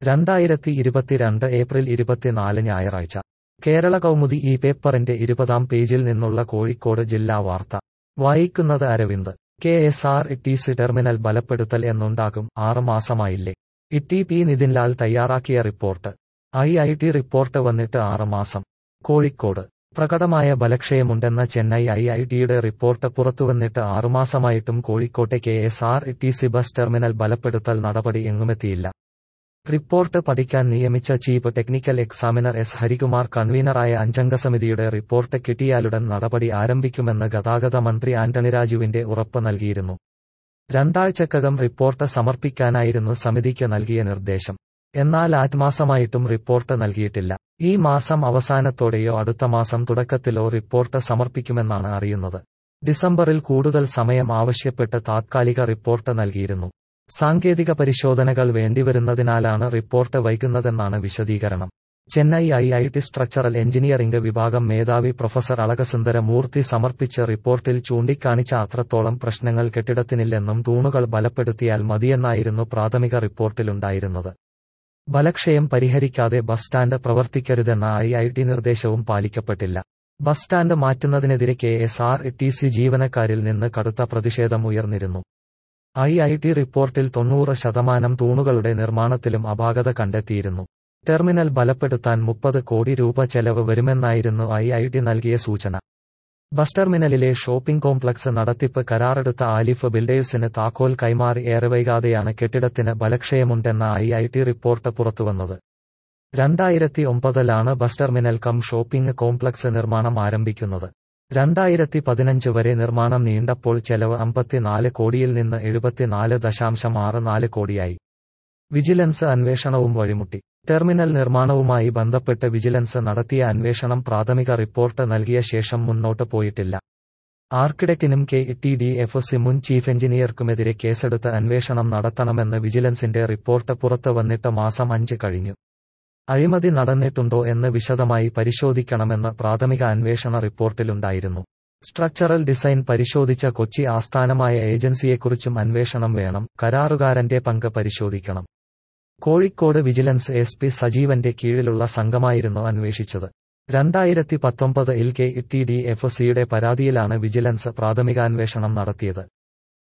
രണ്ടായിരത്തി ഇരുപത്തിരണ്ട് ഏപ്രിൽ ഇരുപത്തിനാല് ഞായറാഴ്ച കേരള കൗമുദി ഈ പേപ്പറിന്റെ ഇരുപതാം പേജിൽ നിന്നുള്ള കോഴിക്കോട് ജില്ലാ വാർത്ത വായിക്കുന്നത് Aravind K S R T C terminal ബലപ്പെടുത്തൽ എന്നുണ്ടാകും ആറ് മാസമായില്ലേ ഇ പി നിതിൻലാൽ തയ്യാറാക്കിയ report I I T report വന്നിട്ട് ആറ് മാസം കോഴിക്കോട് പ്രകടമായ ബലക്ഷയമുണ്ടെന്ന ചെന്നൈ ഐ ഐ ടിയുടെ റിപ്പോർട്ട് പുറത്തുവന്നിട്ട് ആറുമാസമായിട്ടും കോഴിക്കോട്ടെ K S R T C bus terminal ബലപ്പെടുത്തൽ നടപടി എങ്ങുമെത്തിയില്ല റിപ്പോർട്ട് പഠിക്കാൻ നിയമിച്ച chief technical examiner S Harikumar കൺവീനറായ അഞ്ചംഗ സമിതിയുടെ റിപ്പോർട്ട് കിട്ടിയാലുടൻ നടപടി ആരംഭിക്കുമെന്ന് ഗതാഗത മന്ത്രി ആന്റണി രാജുവിന്റെ ഉറപ്പ് നൽകിയിരുന്നു രണ്ടാഴ്ചക്കകം റിപ്പോർട്ട് സമർപ്പിക്കാനായിരുന്നു സമിതിക്ക് നൽകിയ നിർദ്ദേശം എന്നാൽ ആറ്റ്മാസമായിട്ടും റിപ്പോർട്ട് നൽകിയിട്ടില്ല ഈ മാസം അവസാനത്തോടെയോ അടുത്ത മാസം തുടക്കത്തിലോ റിപ്പോർട്ട് സമർപ്പിക്കുമെന്നാണ് അറിയുന്നത് ഡിസംബറിൽ കൂടുതൽ സമയം ആവശ്യപ്പെട്ട് താത്കാലിക റിപ്പോർട്ട് നൽകിയിരുന്നു സാങ്കേതിക പരിശോധനകൾ വേണ്ടിവരുന്നതിനാലാണ് റിപ്പോർട്ട് വൈകുന്നതെന്നാണ് വിശദീകരണം Chennai I I T structural engineering വിഭാഗം മേധാവി പ്രൊഫസർ അളകസുന്ദര മൂർത്തി സമർപ്പിച്ച റിപ്പോർട്ടിൽ ചൂണ്ടിക്കാണിച്ച അത്രത്തോളം പ്രശ്നങ്ങൾ കെട്ടിടത്തിനില്ലെന്നും തൂണുകൾ ബലപ്പെടുത്തിയാൽ മതിയെന്നായിരുന്നു പ്രാഥമിക റിപ്പോർട്ടിലുണ്ടായിരുന്നത് ബലക്ഷയം പരിഹരിക്കാതെ ബസ് സ്റ്റാൻഡ് പ്രവർത്തിക്കരുതെന്ന ഐ ഐ ടി നിർദ്ദേശവും പാലിക്കപ്പെട്ടില്ല ബസ് സ്റ്റാൻഡ് മാറ്റുന്നതിനെതിരെ K S R T C ജീവനക്കാരിൽ നിന്ന് കടുത്ത പ്രതിഷേധം ഉയർന്നിരുന്നു ഐ ഐ ടി റിപ്പോർട്ടിൽ തൊണ്ണൂറ് ശതമാനം തൂണുകളുടെ നിർമ്മാണത്തിലും അപാകത കണ്ടെത്തിയിരുന്നു ടെർമിനൽ ബലപ്പെടുത്താൻ മുപ്പത് കോടി രൂപ ചെലവ് വരുമെന്നായിരുന്നു ഐ ഐ ടി നൽകിയ സൂചന ബസ് ടെർമിനലിലെ ഷോപ്പിംഗ് കോംപ്ലക്സ് നടത്തിപ്പ് കരാറെടുത്ത ആലിഫ് ബിൽഡേഴ്സിന് താക്കോൽ കൈമാറി ഏറെ വൈകാതെയാണ് കെട്ടിടത്തിന് ബലക്ഷയമുണ്ടെന്ന ഐ ഐ ടി റിപ്പോർട്ട് പുറത്തുവന്നത് രണ്ടായിരത്തി ഒമ്പതിലാണ് bus terminal cum shopping complex നിർമ്മാണം ആരംഭിക്കുന്നത് രണ്ടായിരത്തി പതിനഞ്ച് വരെ നിർമ്മാണം നീണ്ടപ്പോൾ ചെലവ് അമ്പത്തിനാല് കോടിയിൽ നിന്ന് എഴുപത്തിനാല് ദശാംശം ആറ് നാല് കോടിയായി വിജിലൻസ് അന്വേഷണവും വഴിമുട്ടി ടെർമിനൽ നിർമ്മാണവുമായി ബന്ധപ്പെട്ട് വിജിലൻസ് നടത്തിയ അന്വേഷണം പ്രാഥമിക റിപ്പോർട്ട് നൽകിയ ശേഷം മുന്നോട്ട് പോയിട്ടില്ല ആർക്കിടെക്റ്റിനും K T D F C മുൻ ചീഫ് എഞ്ചിനീയർക്കുമെതിരെ കേസെടുത്ത് അന്വേഷണം നടത്തണമെന്ന് വിജിലൻസിന്റെ റിപ്പോർട്ട് പുറത്തു വന്നിട്ട് മാസം അഞ്ച് കഴിഞ്ഞു അഴിമതി നടന്നിട്ടുണ്ടോ എന്ന് വിശദമായി പരിശോധിക്കണമെന്ന് പ്രാഥമിക അന്വേഷണ റിപ്പോർട്ടിലുണ്ടായിരുന്നു സ്ട്രക്ചറൽ ഡിസൈൻ പരിശോധിച്ച കൊച്ചി ആസ്ഥാനമായ ഏജൻസിയെക്കുറിച്ചും അന്വേഷണം വേണം കരാറുകാരന്റെ പങ്ക് പരിശോധിക്കണം കോഴിക്കോട് വിജിലൻസ് എസ് പി സജീവന്റെ കീഴിലുള്ള സംഘമായിരുന്നു അന്വേഷിച്ചത് രണ്ടായിരത്തി പത്തൊമ്പത് ഇൽ കെ ടി ഡി എഫ് സിയുടെ പരാതിയിലാണ് വിജിലൻസ് പ്രാഥമികാന്വേഷണം നടത്തിയത്